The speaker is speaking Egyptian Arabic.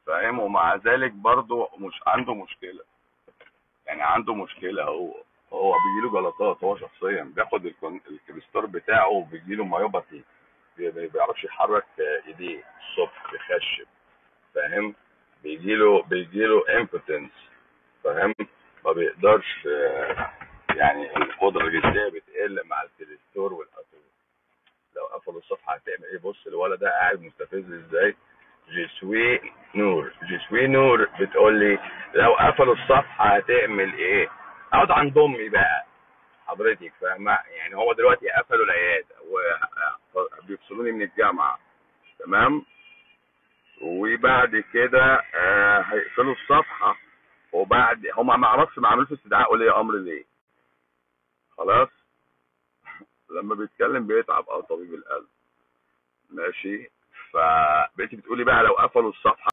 فاهم ومع ذلك برضه مش عنده مشكله يعني عنده مشكله هو هو بيجيله جلطات هو شخصيا بياخد الكون- الكريستور بتاعه وبيجيله مايوباثي بي- ما بيعرفش يحرك ايديه الصبح بيخشب فاهم بيجيله بيجيله امبوتنس فاهم ما بيقدرش آه، يعني القدره الجسديه بتقل مع الكريستور والاتول لو قفلوا الصفحه هتعمل ايه بص الولد ده قاعد مستفز ازاي جسوي نور جسوي نور بتقول لي لو قفلوا الصفحه هتعمل ايه اقعد عند امي بقى حضرتك فاهمه يعني هو دلوقتي قفلوا العياده وبيفصلوني من الجامعه تمام وبعد كده آه هيقفلوا الصفحه وبعد هم ما اعرفش ما عملوش استدعاء ولي امر ليه خلاص لما بيتكلم بيتعب اه طبيب القلب ماشي فبقيتي بتقولي بقى لو قفلوا الصفحه